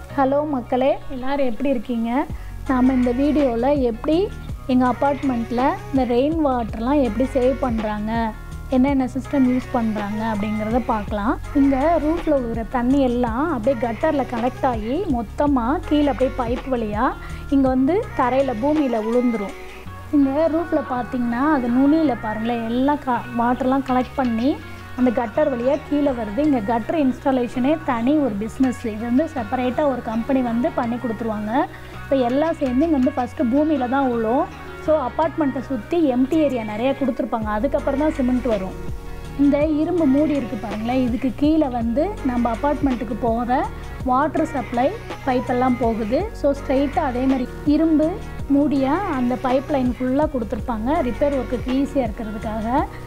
hello மக்களே எல்லோரும் எப்படி இருக்கீங்க நாம் இந்த வீடியோவில் எப்படி எங்கள் அப்பார்ட்மெண்ட்டில் இந்த ரெயின் வாட்டர்லாம் எப்படி சேவ் பண்ணுறாங்க என்னென்ன சிஸ்டம் யூஸ் பண்ணுறாங்க அப்படிங்கிறத பார்க்கலாம் இங்கே ரூஃபில் விழுகிற தண்ணி எல்லாம் அப்படியே கட்டரில் கலெக்ட் ஆகி மொத்தமாக கீழே அப்படியே பைப் வழியாக இங்கே வந்து தரையில் பூமியில் விழுந்துரும் இங்கே ரூஃபில் பார்த்தீங்கன்னா அது நுனியில் பாருங்களேன் எல்லாம் க வாட்டர்லாம் கலெக்ட் பண்ணி அந்த கட்டர் வழியாக கீழே வருது இங்கே கட்டர் இன்ஸ்டாலேஷனே தனி ஒரு பிஸ்னஸ் இது வந்து செப்பரேட்டாக ஒரு கம்பெனி வந்து பண்ணி கொடுத்துருவாங்க இப்போ எல்லாம் சேர்ந்து இங்கே வந்து ஃபஸ்ட்டு பூமியில் தான் விழும் ஸோ அப்பார்ட்மெண்ட்டை சுற்றி எம்டி ஏரியா நிறையா கொடுத்துருப்பாங்க அதுக்கப்புறம் தான் சிமெண்ட் வரும் இந்த இரும்பு மூடி இருக்குது பாருங்களேன் இதுக்கு கீழே வந்து நம்ம அப்பார்ட்மெண்ட்டுக்கு போகிற வாட்டர் சப்ளை பைப்பெல்லாம் போகுது ஸோ ஸ்ட்ரைட்டாக அதே மாதிரி இரும்பு மூடியாக அந்த பைப் லைன் ஃபுல்லாக கொடுத்துருப்பாங்க ரிப்பேர் ஒர்க்குக்கு ஈஸியாக இருக்கிறதுக்காக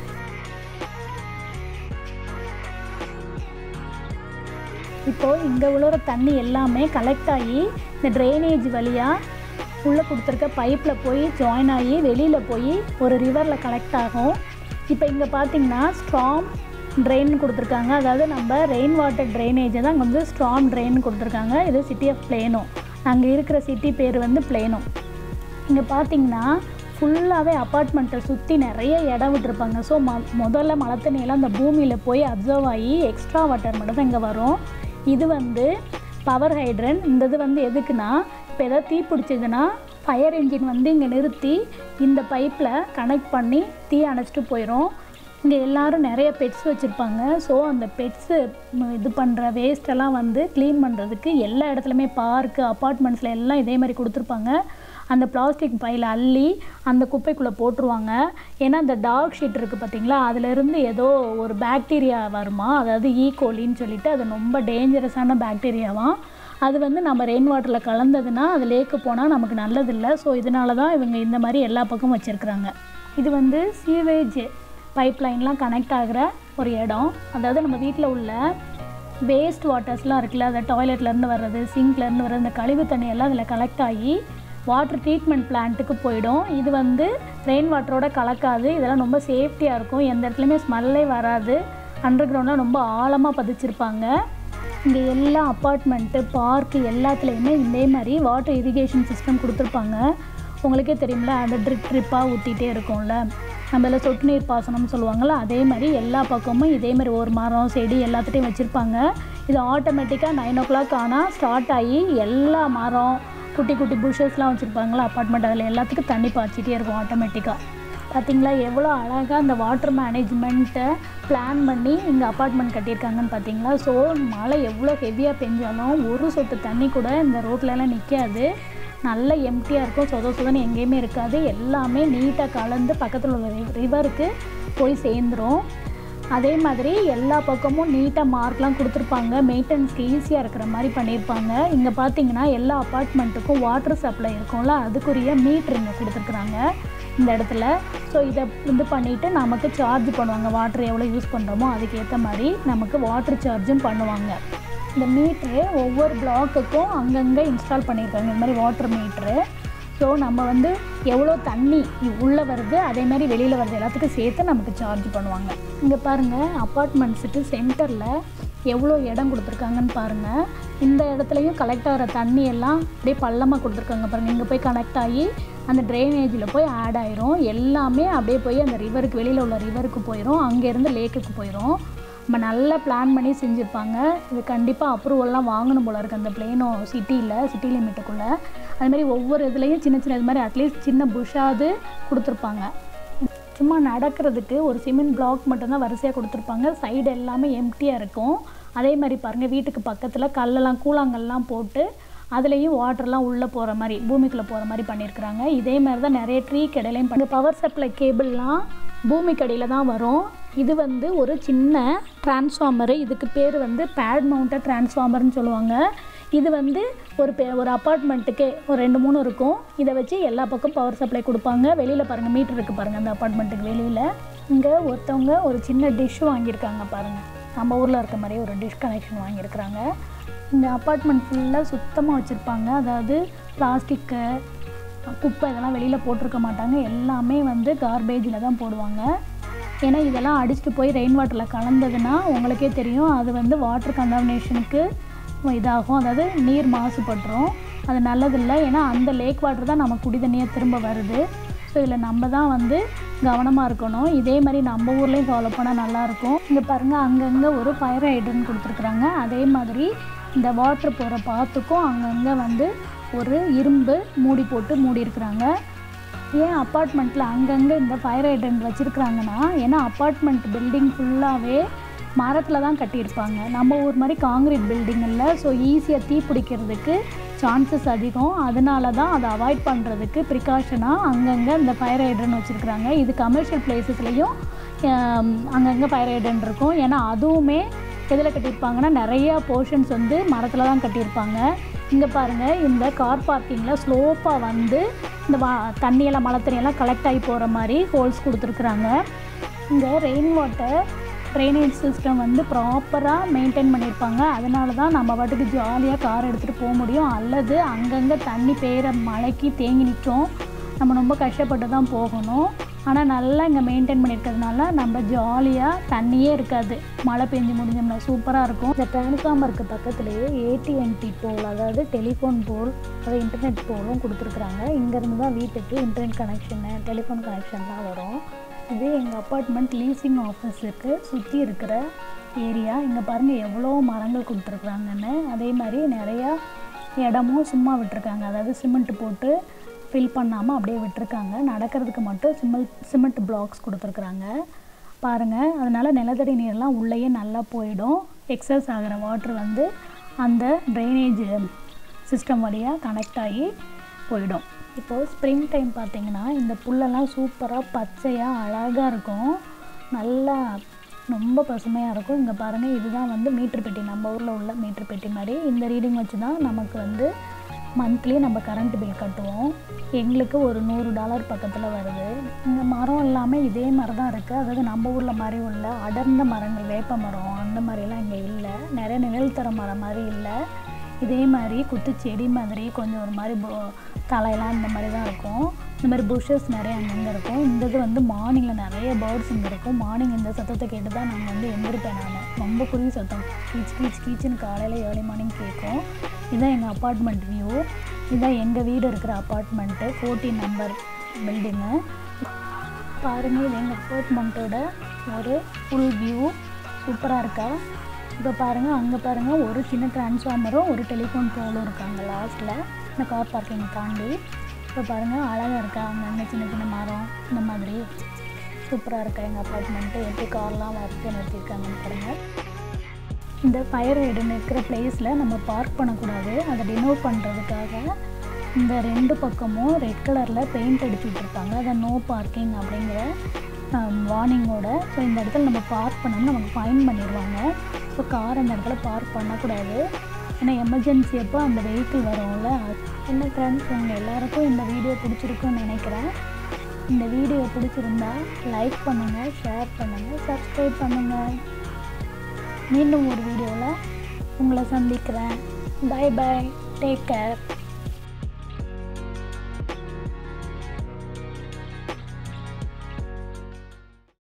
இப்போது இங்கே உள்ள தண்ணி எல்லாமே கலெக்ட் ஆகி இந்த ட்ரைனேஜ் வழியாக உள்ளே கொடுத்துருக்க பைப்பில் போய் ஜாயின் ஆகி வெளியில் போய் ஒரு ரிவரில் கலெக்ட் ஆகும் இப்போ இங்கே பார்த்தீங்கன்னா ஸ்ட்ராங் ட்ரெயின் கொடுத்துருக்காங்க அதாவது நம்ம ரெயின் வாட்டர் ட்ரைனேஜை தான் இங்கே வந்து ஸ்ட்ராங் ட்ரெயின் கொடுத்துருக்காங்க இது சிட்டி ஆஃப் பிளேனோ அங்கே இருக்கிற சிட்டி பேர் வந்து பிளேனோ இங்கே பார்த்தீங்கன்னா ஃபுல்லாகவே அப்பார்ட்மெண்ட்டை சுற்றி நிறைய இடம் விட்டுருப்பாங்க ஸோ ம முதல்ல மழை தண்ணியெல்லாம் அந்த பூமியில் போய் அப்சர்வ் ஆகி எக்ஸ்ட்ரா வாட்டர் மட்டும் தான் இங்கே வரும் இது வந்து பவர் ஹைட்ரன் இந்த இது வந்து எதுக்குன்னா இப்போ எதாவது தீ பிடிச்சதுன்னா ஃபயர் இன்ஜின் வந்து இங்கே நிறுத்தி இந்த பைப்பில் கனெக்ட் பண்ணி தீ அணைச்சிட்டு போயிடும் இங்கே எல்லோரும் நிறைய பெட்ஸ் வச்சுருப்பாங்க ஸோ அந்த பெட்ஸு இது பண்ணுற வேஸ்ட்டெல்லாம் வந்து க்ளீன் பண்ணுறதுக்கு எல்லா இடத்துலையுமே பார்க்கு அப்பார்ட்மெண்ட்ஸில் எல்லாம் இதே மாதிரி கொடுத்துருப்பாங்க அந்த பிளாஸ்டிக் பையில் அள்ளி அந்த குப்பைக்குள்ளே போட்டுருவாங்க ஏன்னா அந்த டாக் ஷீட் இருக்குது பார்த்தீங்களா அதிலிருந்து ஏதோ ஒரு பாக்டீரியா வருமா அதாவது ஈகோலின்னு சொல்லிட்டு அது ரொம்ப டேஞ்சரஸான பாக்டீரியாவாம் அது வந்து நம்ம ரெயின் வாட்டரில் கலந்ததுன்னா அது லேக்கு போனால் நமக்கு நல்லதில்லை ஸோ இதனால தான் இவங்க இந்த மாதிரி எல்லா பக்கமும் வச்சுருக்குறாங்க இது வந்து சீவேஜ் பைப் லைன்லாம் கனெக்ட் ஆகிற ஒரு இடம் அதாவது நம்ம வீட்டில் உள்ள வேஸ்ட் வாட்டர்ஸ்லாம் இருக்குல்ல அந்த டாய்லெட்லேருந்து வர்றது சிங்க்லேருந்து வர்றது இந்த கழிவு தண்ணி எல்லாம் அதில் கலெக்ட் ஆகி வாட்டர் ட்ரீட்மெண்ட் பிளான்ட்டுக்கு போயிடும் இது வந்து ரெயின் வாட்டரோட கலக்காது இதெல்லாம் ரொம்ப சேஃப்டியாக இருக்கும் எந்த இடத்துலையுமே ஸ்மெல்லே வராது அண்டர் கிரவுண்டில் ரொம்ப ஆழமாக பதிச்சிருப்பாங்க இங்கே எல்லா அப்பார்ட்மெண்ட்டு பார்க்கு எல்லாத்துலேயுமே இதே மாதிரி வாட்டர் இரிகேஷன் சிஸ்டம் கொடுத்துருப்பாங்க உங்களுக்கே தெரியும்ல அந்த ட்ரிப் ட்ரிப்பாக ஊற்றிட்டே இருக்கும்ல நம்மள சொட்டு நீர் பாசனம்னு சொல்லுவாங்கள்ல அதே மாதிரி எல்லா பக்கமும் இதே மாதிரி ஒரு மரம் செடி எல்லாத்துட்டையும் வச்சுருப்பாங்க இது ஆட்டோமேட்டிக்காக நைன் ஓ கிளாக் ஆனால் ஸ்டார்ட் ஆகி எல்லா மரம் குட்டி குட்டி புஷஸ்லாம் வச்சுருப்பாங்களா அப்பார்ட்மெண்ட் அதில் எல்லாத்துக்கும் தண்ணி பாய்ச்சிட்டே இருக்கும் ஆட்டோமேட்டிக்காக பார்த்தீங்களா எவ்வளோ அழகாக அந்த வாட்டர் மேனேஜ்மெண்ட்டை பிளான் பண்ணி இங்கே அப்பார்ட்மெண்ட் கட்டியிருக்காங்கன்னு பார்த்தீங்களா ஸோ மழை எவ்வளோ ஹெவியாக பெஞ்சாலும் ஒரு சொட்டு தண்ணி கூட இந்த ரோட்லலாம் நிற்காது நல்ல எம்டியாக இருக்கும் சொத சொதன்னு எங்கேயுமே இருக்காது எல்லாமே நீட்டாக கலந்து பக்கத்தில் உள்ள ரிவருக்கு போய் சேர்ந்துடும் அதே மாதிரி எல்லா பக்கமும் நீட்டாக மார்க்லாம் கொடுத்துருப்பாங்க மெயின்டெனன்ஸ்க்கு ஈஸியாக இருக்கிற மாதிரி பண்ணியிருப்பாங்க இங்கே பார்த்தீங்கன்னா எல்லா அப்பார்ட்மெண்ட்டுக்கும் வாட்டர் சப்ளை இருக்கும்ல அதுக்குரிய மீட்ரு இங்கே கொடுத்துருக்குறாங்க இந்த இடத்துல ஸோ இதை இது பண்ணிவிட்டு நமக்கு சார்ஜ் பண்ணுவாங்க வாட்டர் எவ்வளோ யூஸ் பண்ணுறோமோ அதுக்கேற்ற மாதிரி நமக்கு வாட்டர் சார்ஜும் பண்ணுவாங்க இந்த மீட்ரு ஒவ்வொரு பிளாக்குக்கும் அங்கங்கே இன்ஸ்டால் பண்ணியிருக்காங்க இந்த மாதிரி வாட்டர் மீட்ரு ஸோ நம்ம வந்து எவ்வளோ தண்ணி உள்ளே வருது அதே மாதிரி வெளியில் வருது எல்லாத்துக்கும் சேர்த்து நமக்கு சார்ஜ் பண்ணுவாங்க இங்கே பாருங்கள் அப்பார்ட்மெண்ட்ஸுக்கு சென்டரில் எவ்வளோ இடம் கொடுத்துருக்காங்கன்னு பாருங்கள் இந்த இடத்துலையும் கலெக்ட் ஆகிற தண்ணி எல்லாம் அப்படியே பள்ளமாக கொடுத்துருக்காங்க பாருங்கள் இங்கே போய் கனெக்ட் ஆகி அந்த ட்ரைனேஜில் போய் ஆட் ஆயிரும் எல்லாமே அப்படியே போய் அந்த ரிவருக்கு வெளியில் உள்ள ரிவருக்கு போயிடும் அங்கேருந்து லேக்குக்கு போயிடும் நம்ம நல்லா பிளான் பண்ணி செஞ்சுருப்பாங்க இது கண்டிப்பாக அப்ரூவல்லாம் வாங்கணும் போல இருக்குது அந்த பிளேனோ சிட்டியில் சிட்டி லிமிட்டுக்குள்ளே அதுமாதிரி ஒவ்வொரு இதுலேயும் சின்ன சின்ன இது மாதிரி அட்லீஸ்ட் சின்ன புஷாவது கொடுத்துருப்பாங்க சும்மா நடக்கிறதுக்கு ஒரு சிமெண்ட் பிளாக் மட்டும்தான் வரிசையாக கொடுத்துருப்பாங்க சைடு எல்லாமே எம்டியாக இருக்கும் அதே மாதிரி பாருங்கள் வீட்டுக்கு பக்கத்தில் கல்லெல்லாம் கூழாங்கல்லாம் போட்டு அதுலேயும் வாட்டர்லாம் உள்ளே போகிற மாதிரி பூமிக்குள்ளே போகிற மாதிரி பண்ணியிருக்கிறாங்க இதே மாதிரி தான் நிறைய ட்ரீ கடையிலையும் பண்ணி பவர் சப்ளை கேபிள்லாம் பூமிக்கடியில் தான் வரும் இது வந்து ஒரு சின்ன டிரான்ஸ்ஃபார்மரு இதுக்கு பேர் வந்து பேட் மவுண்டட் டிரான்ஸ்ஃபார்மர்னு சொல்லுவாங்க இது வந்து ஒரு பெ ஒரு அப்பார்ட்மெண்ட்டுக்கே ஒரு ரெண்டு மூணு இருக்கும் இதை வச்சு எல்லா பக்கம் பவர் சப்ளை கொடுப்பாங்க வெளியில் பாருங்கள் மீட்டர் இருக்குது பாருங்கள் அந்த அப்பார்ட்மெண்ட்டுக்கு வெளியில் இங்கே ஒருத்தவங்க ஒரு சின்ன டிஷ் வாங்கியிருக்காங்க பாருங்கள் நம்ம ஊரில் இருக்க மாதிரியே ஒரு டிஷ் கனெக்ஷன் வாங்கியிருக்கிறாங்க இந்த அப்பார்ட்மெண்ட் ஃபுல்லாக சுத்தமாக வச்சுருப்பாங்க அதாவது பிளாஸ்டிக்கு குப்பை இதெல்லாம் வெளியில் போட்டிருக்க மாட்டாங்க எல்லாமே வந்து கார்பேஜில் தான் போடுவாங்க ஏன்னா இதெல்லாம் அடிச்சுட்டு போய் ரெயின் வாட்டரில் கலந்ததுன்னா உங்களுக்கே தெரியும் அது வந்து வாட்டர் கண்டாமினேஷனுக்கு இதாகும் அதாவது நீர் மாசுபட்டுரும் அது நல்லதில்லை ஏன்னா அந்த லேக் வாட்டர் தான் நம்ம குடி தண்ணியாக திரும்ப வருது ஸோ இதில் நம்ம தான் வந்து கவனமாக இருக்கணும் இதே மாதிரி நம்ம ஊர்லேயும் ஃபாலோ பண்ணால் நல்லாயிருக்கும் இங்கே பாருங்கள் அங்கங்கே ஒரு ஃபயர் ஹைட்ரன் கொடுத்துருக்குறாங்க அதே மாதிரி இந்த வாட்டர் போகிற பாத்துக்கும் அங்கங்கே வந்து ஒரு இரும்பு மூடி போட்டு மூடி இருக்கிறாங்க ஏன் அப்பார்ட்மெண்ட்டில் அங்கங்கே இந்த ஃபயர் ஹைட்ரண்ட் வச்சுருக்குறாங்கன்னா ஏன்னா அப்பார்ட்மெண்ட் பில்டிங் ஃபுல்லாகவே மரத்தில் தான் கட்டியிருப்பாங்க நம்ம ஊர் மாதிரி காங்கிரீட் பில்டிங் இல்லை ஸோ ஈஸியாக தீ பிடிக்கிறதுக்கு சான்சஸ் அதிகம் அதனால தான் அதை அவாய்ட் பண்ணுறதுக்கு ப்ரிகாஷனாக அங்கங்கே இந்த ஃபயர் ஹைட்ரன் வச்சுருக்குறாங்க இது கமர்ஷியல் பிளேசஸ்லேயும் அங்கங்கே ஃபயர் ஹைட்ரன் இருக்கும் ஏன்னா அதுவுமே எதில் கட்டியிருப்பாங்கன்னா நிறையா போர்ஷன்ஸ் வந்து மரத்தில் தான் கட்டியிருப்பாங்க இங்கே பாருங்கள் இந்த கார் பார்க்கிங்கில் ஸ்லோப்பாக வந்து இந்த வா தண்ணியெல்லாம் மழை தண்ணியெல்லாம் கலெக்ட் ஆகி போகிற மாதிரி ஹோல்ஸ் கொடுத்துருக்குறாங்க இங்கே ரெயின் வாட்டர் ட்ரைனேஜ் சிஸ்டம் வந்து ப்ராப்பராக மெயின்டைன் பண்ணியிருப்பாங்க அதனால தான் நம்ம பாட்டுக்கு ஜாலியாக கார் எடுத்துகிட்டு போக முடியும் அல்லது அங்கங்கே தண்ணி பெய்கிற மழைக்கு தேங்கி நிற்கும் நம்ம ரொம்ப கஷ்டப்பட்டு தான் போகணும் ஆனால் நல்லா இங்கே மெயின்டைன் பண்ணியிருக்கிறதுனால நம்ம ஜாலியாக தண்ணியே இருக்காது மழை பெஞ்சு முடிஞ்சோம்னா சூப்பராக இருக்கும் இந்த டிரான்ஸ்ஃபார்மருக்கு பக்கத்துலேயே ஏடிஎன்டி போல் அதாவது டெலிஃபோன் போல் அதாவது இன்டர்நெட் போலும் கொடுத்துருக்குறாங்க இங்கேருந்து தான் வீட்டுக்கு இன்டர்நெட் கனெக்ஷனு டெலிஃபோன் கனெக்ஷன்லாம் வரும் இது எங்கள் அப்பார்ட்மெண்ட் லீசிங் ஆஃபீஸுக்கு சுற்றி இருக்கிற ஏரியா இங்கே பாருங்கள் எவ்வளோ மரங்கள் கொடுத்துருக்குறாங்கன்னு அதே மாதிரி நிறையா இடமும் சும்மா விட்டுருக்காங்க அதாவது சிமெண்ட் போட்டு ஃபில் பண்ணாமல் அப்படியே விட்டுருக்காங்க நடக்கிறதுக்கு மட்டும் சிமெண்ட் சிமெண்ட் பிளாக்ஸ் கொடுத்துருக்குறாங்க பாருங்கள் அதனால் நிலத்தடி நீர்லாம் உள்ளேயே நல்லா போயிடும் எக்ஸஸ் ஆகிற வாட்ரு வந்து அந்த ட்ரைனேஜ் சிஸ்டம் வழியாக கனெக்ட் ஆகி போயிடும் இப்போது ஸ்ப்ரிங் டைம் பார்த்தீங்கன்னா இந்த புல்லெல்லாம் சூப்பராக பச்சையாக அழகாக இருக்கும் நல்லா ரொம்ப பசுமையாக இருக்கும் இங்கே பாருங்கள் இதுதான் வந்து மீட்டர் பெட்டி நம்ம ஊரில் உள்ள மீட்டர் பெட்டி மாதிரி இந்த ரீடிங் வச்சு தான் நமக்கு வந்து மந்த்லி நம்ம கரண்ட் பில் கட்டுவோம் எங்களுக்கு ஒரு நூறு டாலர் பக்கத்தில் வருது இங்கே மரம் எல்லாமே இதே மாதிரி தான் இருக்குது அதாவது நம்ம ஊரில் மாதிரி உள்ள அடர்ந்த மரங்கள் வேப்ப மரம் அந்த மாதிரிலாம் இங்கே இல்லை நிறைய நிழல் தர மரம் மாதிரி இல்லை இதே மாதிரி குத்து செடி மாதிரி கொஞ்சம் ஒரு மாதிரி பு- தலையெல்லாம் இந்த மாதிரி தான் இருக்கும் இந்த மாதிரி புஷஸ் நிறைய அங்கங்கே இருக்கும் இந்த இது வந்து மார்னிங்கில் நிறைய பேர்ட்ஸ் இங்கே இருக்கும் மார்னிங் இந்த சத்தத்தை கேட்டு தான் நாங்கள் வந்து எந்திருப்பேன் நான் ரொம்ப குருவி சத்தம் கீச் கீச் கீச்சுன்னு காலையில் ஏர்லி மார்னிங் கேட்கும் இதுதான் எங்கள் அப்பார்ட்மெண்ட் வியூ இதுதான் எங்கள் வீடு இருக்கிற அப்பார்ட்மெண்ட்டு ஃபோர்டீன் நம்பர் பில்டிங்கு பாருங்கள் இது எங்கள் அப்பார்ட்மெண்ட்டோட ஒரு ஃபுல் வியூ சூப்பராக இருக்கா இப்போ பாருங்கள் அங்கே பாருங்கள் ஒரு சின்ன டிரான்ஸ்ஃபார்மரும் ஒரு டெலிஃபோன் போலும் இருக்காங்க லாஸ்ட்டில் இந்த கார் பார்க்கிங் தாண்டி இப்போ பாருங்கள் அழகாக இருக்கா அங்கங்கே சின்ன சின்ன மரம் இந்த மாதிரி சூப்பராக இருக்கா எங்கள் அப்பார்ட்மெண்ட்டு எப்படி கார்லாம் வறுத்து நிறுத்தியிருக்காங்கன்னு பாருங்கள் இந்த ஃபயர் ஹைடன் இருக்கிற பிளேஸில் நம்ம பார்க் பண்ணக்கூடாது அதை டினோட் பண்ணுறதுக்காக இந்த ரெண்டு பக்கமும் ரெட் கலரில் பெயிண்ட் அடிச்சு விட்ருப்பாங்க அதை நோ பார்க்கிங் அப்படிங்கிற வார்னிங்கோட ஸோ இந்த இடத்துல நம்ம பார்க் பண்ணோம்னா நமக்கு ஃபைன் பண்ணிடுவாங்க ஸோ கார் அந்த இடத்துல பார்க் பண்ணக்கூடாது ஏன்னா எமர்ஜென்சி அப்போ அந்த வெஹிக்கிள் வரும்ல என்ன ஃப்ரெண்ட்ஸ் உங்கள் எல்லாருக்கும் இந்த வீடியோ பிடிச்சிருக்குன்னு நினைக்கிறேன் இந்த வீடியோ பிடிச்சிருந்தா லைக் பண்ணுங்கள் ஷேர் பண்ணுங்கள் சப்ஸ்கிரைப் பண்ணுங்கள் மீண்டும் ஒரு வீடியோவில் உங்களை சந்திக்கிறேன் பை பை டேக் கேர்